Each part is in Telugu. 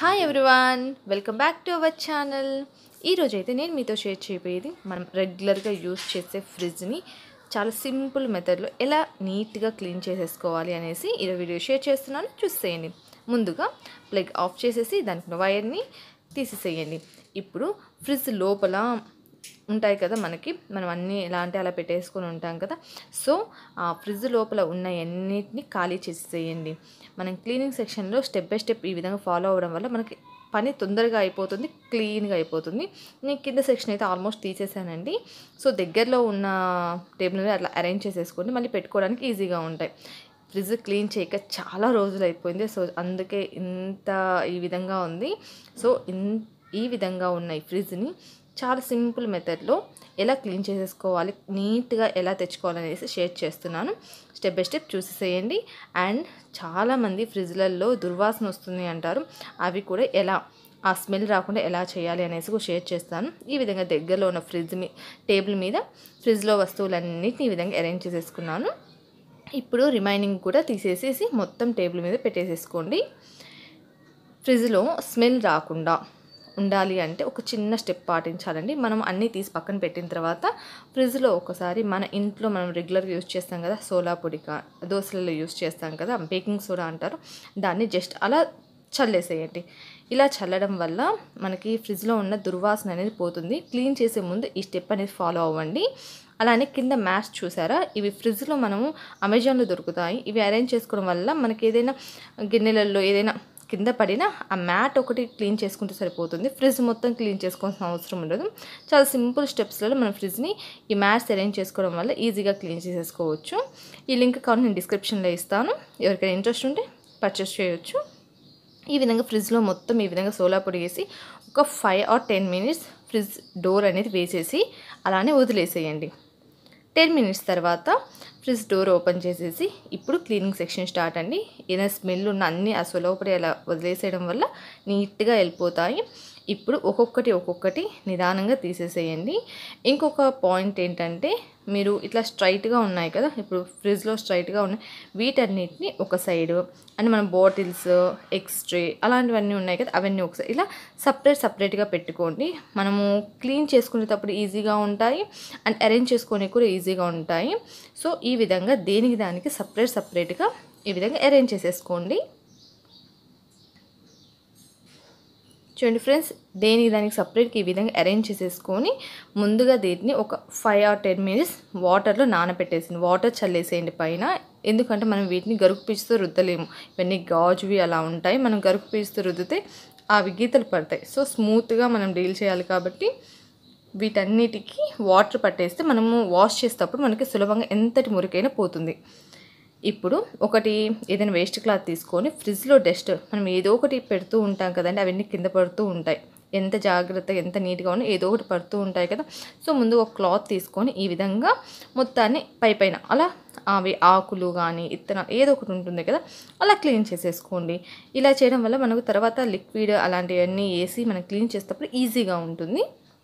hi everyone welcome back to our channel ఈరోజు అయితే నేను మీతో షేర్ చేయబోయేది మనం రెగ్యులర్గా యూస్ చేసే ఫ్రిడ్జ్ని చాలా సింపుల్ మెథడ్లో ఎలా నీట్గా క్లీన్ చేసేసుకోవాలి అనేసి ఈ వీడియో షేర్ చేస్తున్నాను చూసేయండి ముందుగా ప్లగ్ ఆఫ్ చేసేసి దానికి వైర్ని తీసేసేయండి ఇప్పుడు ఫ్రిడ్జ్ లోపల ఉంటాయి కదా మనకి మనం అన్నీ ఎలా అంటే అలా పెట్టేసుకొని ఉంటాం కదా సో ఆ ఫ్రిడ్జ్ లోపల ఉన్న అన్నిటిని ఖాళీ చేసేసేయండి మనం క్లీనింగ్ సెక్షన్లో స్టెప్ బై స్టెప్ ఈ విధంగా ఫాలో అవ్వడం వల్ల మనకి పని తొందరగా అయిపోతుంది క్లీన్గా అయిపోతుంది నేను కింద సెక్షన్ అయితే ఆల్మోస్ట్ తీసేసానండి సో దగ్గరలో ఉన్న టేబుల్ మీద అట్లా అరేంజ్ చేసేసుకొని మళ్ళీ పెట్టుకోవడానికి ఈజీగా ఉంటాయి ఫ్రిడ్జ్ క్లీన్ చేయక చాలా రోజులు అయిపోయింది సో అందుకే ఇంత ఈ విధంగా ఉంది సో ఇన్ ఈ విధంగా ఉన్న ఈ ఫ్రిడ్జ్ని చాలా సింపుల్ మెథడ్లో ఎలా క్లీన్ చేసేసుకోవాలి నీట్గా ఎలా తెచ్చుకోవాలనేసి షేర్ చేస్తున్నాను స్టెప్ బై స్టెప్ చూసేసేయండి అండ్ చాలామంది ఫ్రిడ్జ్లలో దుర్వాసన వస్తుంది అంటారు అవి కూడా ఎలా ఆ స్మెల్ రాకుండా ఎలా చేయాలి అనేసి కూడా షేర్ చేస్తాను ఈ విధంగా దగ్గరలో ఉన్న ఫ్రిడ్జ్ మీ టేబుల్ మీద ఫ్రిడ్జ్లో వస్తువులన్నిటిని ఈ విధంగా అరేంజ్ చేసేసుకున్నాను ఇప్పుడు రిమైనింగ్ కూడా తీసేసేసి మొత్తం టేబుల్ మీద పెట్టేసేసుకోండి ఫ్రిడ్జ్లో స్మెల్ రాకుండా ఉండాలి అంటే ఒక చిన్న స్టెప్ పాటించాలండి మనం అన్నీ తీసి పక్కన పెట్టిన తర్వాత ఫ్రిడ్జ్లో ఒకసారి మన ఇంట్లో మనం రెగ్యులర్గా యూజ్ చేస్తాం కదా సోలా పొడి కా దోశలలో యూజ్ చేస్తాం కదా బేకింగ్ సోడా అంటారు దాన్ని జస్ట్ అలా చల్లేసేయండి ఇలా చల్లడం వల్ల మనకి ఫ్రిడ్జ్లో ఉన్న దుర్వాసన అనేది పోతుంది క్లీన్ చేసే ముందు ఈ స్టెప్ అనేది ఫాలో అవ్వండి అలానే కింద మ్యాట్స్ చూసారా ఇవి ఫ్రిడ్జ్లో మనము అమెజాన్లో దొరుకుతాయి ఇవి అరేంజ్ చేసుకోవడం వల్ల మనకి ఏదైనా గిన్నెలలో ఏదైనా కింద పడిన ఆ మ్యాట్ ఒకటి క్లీన్ చేసుకుంటే సరిపోతుంది ఫ్రిడ్జ్ మొత్తం క్లీన్ చేసుకోవాల్సిన అవసరం ఉండదు చాలా సింపుల్ స్టెప్స్లలో మనం ఫ్రిడ్జ్ని ఈ మ్యాట్స్ అరేంజ్ చేసుకోవడం వల్ల ఈజీగా క్లీన్ చేసేసుకోవచ్చు ఈ లింక్ కావాలి నేను డిస్క్రిప్షన్లో ఇస్తాను ఎవరికైనా ఇంట్రెస్ట్ ఉంటే పర్చేస్ చేయొచ్చు ఈ విధంగా ఫ్రిడ్జ్లో మొత్తం ఈ విధంగా సోలా పొడి వేసి ఒక five or ten minutes fridge door అనేది వేసేసి అలానే వదిలేసేయండి టెన్ మినిట్స్ తర్వాత ఫ్రిడ్జ్ డోర్ ఓపెన్ చేసేసి ఇప్పుడు క్లీనింగ్ సెక్షన్ స్టార్ట్ అండి ఏదైనా స్మెల్ ఉన్న అన్ని ఆ సొలవపడి అలా వదిలేసేయడం వల్ల నీట్గా వెళ్ళిపోతాయి ఇప్పుడు ఒక్కొక్కటి ఒక్కొక్కటి నిదానంగా తీసేసేయండి ఇంకొక పాయింట్ ఏంటంటే మీరు ఇట్లా స్ట్రైట్గా ఉన్నాయి కదా ఇప్పుడు ఫ్రిడ్జ్లో స్ట్రైట్గా ఉన్నాయి వీటన్నిటిని ఒక సైడ్ అండ్ మన బాటిల్స్ ఎక్స్ట్రే అలాంటివన్నీ ఉన్నాయి కదా అవన్నీ ఒకసారి ఇలా సపరేట్ సపరేట్గా పెట్టుకోండి మనము క్లీన్ చేసుకునేటప్పుడు ఈజీగా ఉంటాయి అండ్ అరేంజ్ చేసుకునే కూడా ఈజీగా ఉంటాయి సో ఈ విధంగా దేనికి దానికి సపరేట్ సపరేట్గా ఈ విధంగా అరేంజ్ చేసేసుకోండి చూడండి ఫ్రెండ్స్ దేనికి దానికి సపరేట్గా ఈ విధంగా అరేంజ్ చేసేసుకొని ముందుగా దీన్ని ఒక ఫైవ్ ఆర్ టెన్ మినిట్స్ వాటర్లో నానబెట్టేసింది వాటర్ చల్లేసేయండి పైన ఎందుకంటే మనం వీటిని గరుకు పీచుతో రుద్దలేము ఇవన్నీ గాజువి అలా ఉంటాయి మనం గరుకు పీచుతో రుద్దితే అవి గీతలు పడతాయి సో స్మూత్గా మనం డీల్ చేయాలి కాబట్టి వీటన్నిటికీ వాటర్ పట్టేస్తే మనము వాష్ చేసేటప్పుడు మనకి సులభంగా ఎంతటి మురికైనా పోతుంది ఇప్పుడు ఒకటి ఏదైనా వేస్ట్ క్లాత్ తీసుకొని ఫ్రిడ్జ్లో డస్ట్ మనం ఏదో ఒకటి పెడుతూ ఉంటాం కదండి అవన్నీ కింద పడుతూ ఉంటాయి ఎంత జాగ్రత్తగా ఎంత నీట్గా ఉన్నా ఏదో ఒకటి పడుతూ ఉంటాయి కదా సో ముందు ఒక క్లాత్ తీసుకొని ఈ విధంగా మొత్తాన్ని పై పైన అలా అవి ఆకులు కానీ ఇత్తనాలు ఏదో ఒకటి ఉంటుంది కదా అలా క్లీన్ చేసేసుకోండి ఇలా చేయడం వల్ల మనకు తర్వాత లిక్విడ్ అలాంటివన్నీ వేసి మనం క్లీన్ చేసేటప్పుడు ఈజీగా ఉంటుంది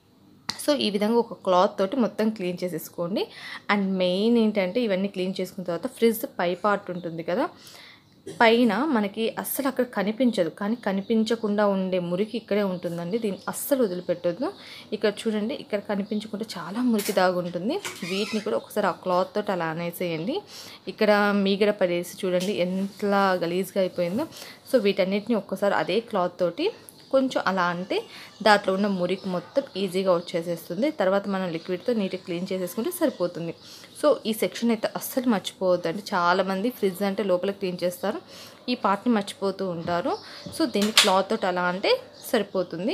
సో ఈ విధంగా ఒక క్లాత్ తోటి మొత్తం క్లీన్ చేసేసుకోండి అండ్ మెయిన్ ఏంటంటే ఇవన్నీ క్లీన్ చేసుకున్న తర్వాత ఫ్రిడ్జ్ పై పార్ట్ ఉంటుంది కదా పైన మనకి అస్సలు అక్కడ కనిపించదు కానీ కనిపించకుండా ఉండే మురికి ఇక్కడే ఉంటుందండి దీన్ని అస్సలు వదిలిపెట్టొద్దు ఇక్కడ చూడండి ఇక్కడ కనిపించకుండా చాలా మురికి దాగుంటుంది వీటిని కూడా ఒకసారి ఆ క్లాత్ తోటి అలా అనేసేయండి ఇక్కడ మీగడ పడేసి చూడండి ఎంత గలీజ్గా అయిపోయిందో సో వీటన్నిటిని ఒక్కసారి అదే క్లాత్ తోటి కొంచెం అలా అంటే దాంట్లో ఉన్న మురికి మొత్తం ఈజీగా వచ్చేసేస్తుంది తర్వాత మనం లిక్విడ్తో నీట్గా క్లీన్ చేసేసుకుంటే సరిపోతుంది సో ఈ సెక్షన్ అయితే అస్సలు మర్చిపోవద్దండి చాలామంది ఫ్రిడ్జ్ అంటే లోపల క్లీన్ చేస్తారు ఈ పార్ట్ని మర్చిపోతూ ఉంటారు సో దీన్ని క్లాత్ తోటి అలా అంటే సరిపోతుంది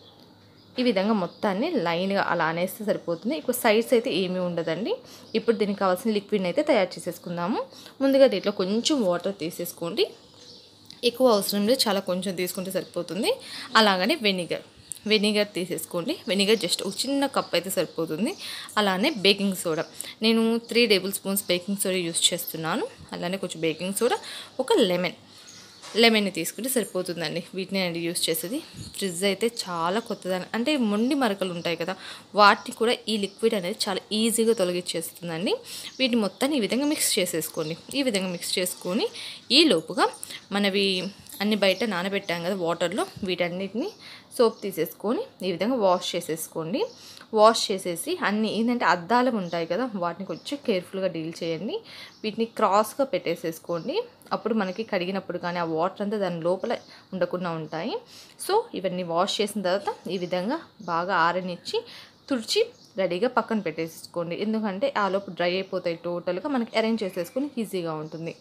ఈ విధంగా మొత్తాన్ని లైన్గా అలా అనేస్తే సరిపోతుంది ఇప్పుడు సైడ్స్ అయితే ఏమీ ఉండదండి ఇప్పుడు దీనికి కావాల్సిన లిక్విడ్ని అయితే తయారు చేసేసుకుందాము ముందుగా దీంట్లో కొంచెం వాటర్ తీసేసుకోండి ఎక్కువ అవసరం లేదు చాలా కొంచెం తీసుకుంటే సరిపోతుంది అలాగనే వెనిగర్ వెనిగర్ తీసేసుకోండి వెనిగర్ జస్ట్ ఒక చిన్న కప్ అయితే సరిపోతుంది అలానే బేకింగ్ సోడా నేను three tablespoons baking soda use చేస్తున్నాను అలానే కొంచెం బేకింగ్ సోడా ఒక లెమన్ లెమన్ని తీసుకుంటే సరిపోతుందండి వీటిని అండి యూస్ చేసేది ఫ్రిడ్జ్ అయితే చాలా కొత్తదని అంటే మొండి మరకలు ఉంటాయి కదా వాటిని కూడా ఈ లిక్విడ్ అనేది చాలా ఈజీగా తొలగించేస్తుందండి వీటిని మొత్తాన్ని ఈ విధంగా మిక్స్ చేసేసుకోండి ఈ విధంగా మిక్స్ చేసుకొని ఈ లోపుగా మనవి అన్ని బయట నానబెట్టాం కదా వాటర్లో వీటన్నిటిని సోప్ తీసేసుకొని ఈ విధంగా వాష్ చేసేసుకోండి వాష్ చేసేసి అన్ని ఏంటంటే అద్దాలు ఉంటాయి కదా వాటిని కొంచెం కేర్ఫుల్గా డీల్ చేయండి వీటిని క్రాస్గా పెట్టేసేసుకోండి అప్పుడు మనకి కడిగినప్పుడు కానీ ఆ వాటర్ అంతా దాని లోపల ఉండకుండా ఉంటాయి సో ఇవన్నీ వాష్ చేసిన తర్వాత ఈ విధంగా బాగా ఆరనిచ్చి తుడిచి రెడీగా పక్కన పెట్టేసుకోండి ఎందుకంటే ఆ లోపు డ్రై అయిపోతాయి టోటల్గా మనకి అరేంజ్ చేసేసుకొని ఈజీగా ఉంటుంది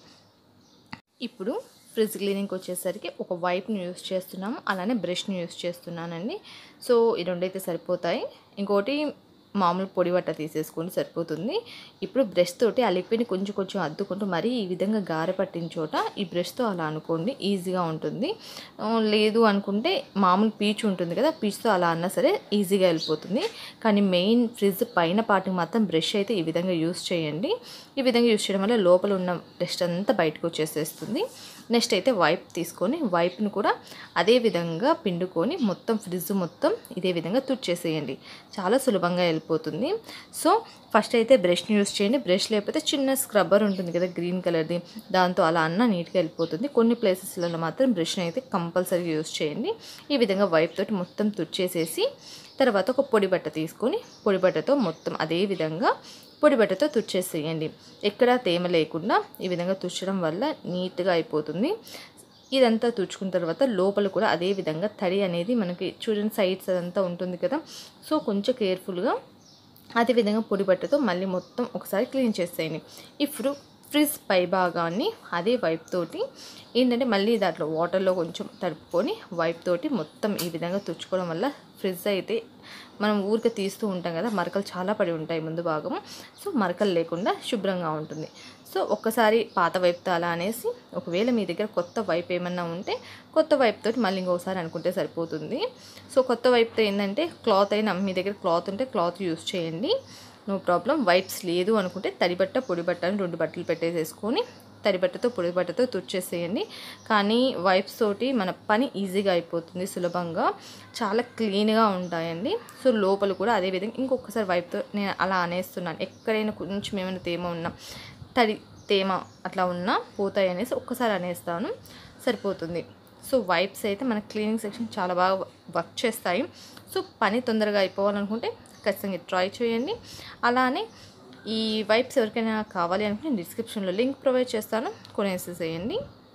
ఇప్పుడు ఫ్రిడ్జ్ క్లీనింగ్కి వచ్చేసరికి ఒక వైప్ని యూస్ చేస్తున్నాము అలానే బ్రష్ని యూస్ చేస్తున్నానండి సో ఈ రెండైతే సరిపోతాయి ఇంకోటి మామూలు పొడి బట్ట తీసేసుకొని సరిపోతుంది ఇప్పుడు బ్రష్ తోటి ఆ లిక్విడ్ని కొంచెం కొంచెం అద్దుకుంటూ మరీ ఈ విధంగా గారె పట్టిన చోట ఈ బ్రష్తో అలా అనుకోండి ఈజీగా ఉంటుంది ఆ, లేదు అనుకుంటే మామూలు పీచు ఉంటుంది కదా పీచుతో అలా అన్నా సరే ఈజీగా వెళ్ళిపోతుంది కానీ మెయిన్ ఫ్రిడ్జ్ పైన పార్ట్కి మాత్రం బ్రష్ అయితే ఈ విధంగా యూస్ చేయండి ఈ విధంగా యూస్ చేయడం వల్ల లోపల ఉన్న డస్ట్ అంతా బయటకు వచ్చేసేస్తుంది నెక్స్ట్ అయితే వైప్ తీసుకొని వైప్ను కూడా అదే విధంగా పిండుకొని మొత్తం ఫ్రిడ్జ్ మొత్తం ఇదే విధంగా తుడిచేసేయండి చాలా సులభంగా వెళ్ళిపోతుంది సో ఫస్ట్ అయితే బ్రష్ని యూస్ చేయండి బ్రష్ లేకపోతే చిన్న స్క్రబ్బర్ ఉంటుంది కదా గ్రీన్ కలర్ది దాంతో అలా అన్న నీట్గా వెళ్ళిపోతుంది కొన్ని ప్లేసెస్లలో మాత్రం బ్రష్ని అయితే కంపల్సరీగా యూస్ చేయండి ఈ విధంగా వైప్ తోటి మొత్తం తుడిచేసేసి తర్వాత ఒక పొడి బట్ట తీసుకొని పొడి బట్టతో మొత్తం అదే విధంగా పొడి బట్టతో తుడిచేసేయండి ఎక్కడా తేమ లేకుండా ఈ విధంగా తుచ్చడం వల్ల నీట్గా అయిపోతుంది ఇదంతా తుడుచుకున్న తర్వాత లోపల కూడా అదే విధంగా తడి అనేది మనకి చూడండి సైడ్స్ అదంతా ఉంటుంది కదా సో కొంచెం కేర్ఫుల్గా అదే విధంగా పొడి బట్టతో మళ్ళీ మొత్తం ఒకసారి క్లీన్ చేసేయండి ఇప్పుడు ఫ్రిజ్ పై భాగాన్ని అదే వైప్ తోటి ఏంటంటే మళ్ళీ దాంట్లో వాటర్లో కొంచెం తడుపుకొని వైప్ తోటి మొత్తం ఈ విధంగా తుడుచుకోవడం వల్ల ఫ్రిడ్జ్ అయితే మనం ఊరికే తీస్తూ ఉంటాం కదా మరకలు చాలా పడి ఉంటాయి ముందు భాగం సో మరకలు లేకుండా శుభ్రంగా ఉంటుంది సో ఒక్కసారి పాత వైపుతో అలా అనేసి ఒకవేళ మీ దగ్గర కొత్త వైప్ ఏమన్నా ఉంటే కొత్త వైప్ తోటి మళ్ళీ ఇంకోసారి అనుకుంటే సరిపోతుంది సో కొత్త వైపుతో ఏంటంటే క్లాత్ అయినా మీ దగ్గర క్లాత్ ఉంటే క్లాత్ యూస్ చేయండి నో ప్రాబ్లం వైప్స్ లేదు అనుకుంటే తడి బట్ట పొడి బట్ట అని రెండు బట్టలు పెట్టేసేసుకొని తడి బట్టతో పొడి బట్టతో తుడిచేసేయండి కానీ వైప్స్ తోటి మన పని ఈజీగా అయిపోతుంది సులభంగా చాలా క్లీన్గా ఉంటాయండి సో లోపల కూడా అదే విధంగా ఇంకొకసారి వైప్తో నేను అలా అనేస్తున్నాను ఎక్కడైనా కొంచెం ఏమైనా తేమ ఉన్నా తడి తేమ అట్లా ఉన్నా పోతాయి అనేసి ఒక్కసారి అనేస్తాను సరిపోతుంది సో వైప్స్ అయితే మన క్లీనింగ్ సెక్షన్ చాలా బాగా వర్క్ చేస్తాయి సో పని తొందరగా అయిపోవాలనుకుంటే ఖచ్చితంగా ట్రై చేయండి అలానే ఈ వైప్స్ ఎవరికైనా కావాలి అనుకుంటే నేను డిస్క్రిప్షన్లో లింక్ ప్రొవైడ్ చేస్తాను కొనేసేసేయండి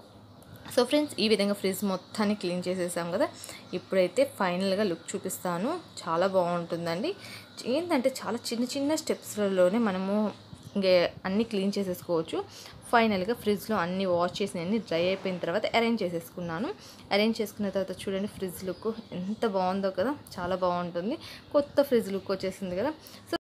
సో ఫ్రెండ్స్ ఈ విధంగా ఫ్రిడ్జ్ మొత్తాన్ని క్లీన్ చేసేసాం కదా ఇప్పుడైతే ఫైనల్గా లుక్ చూపిస్తాను చాలా బాగుంటుందండి ఏంటంటే చాలా చిన్న చిన్న స్టెప్స్లలోనే మనము ఇంకే అన్నీ క్లీన్ చేసేసుకోవచ్చు ఫైనల్గా ఫ్రిడ్జ్లో అన్నీ వాష్ చేసి అన్ని డ్రై అయిపోయిన తర్వాత అరేంజ్ చేసేసుకున్నాను అరేంజ్ చేసుకున్న తర్వాత చూడండి ఫ్రిడ్జ్ లుక్ ఎంత బాగుందో కదా చాలా బాగుంటుంది కొత్త ఫ్రిడ్జ్ లుక్ వచ్చేసింది కదా సో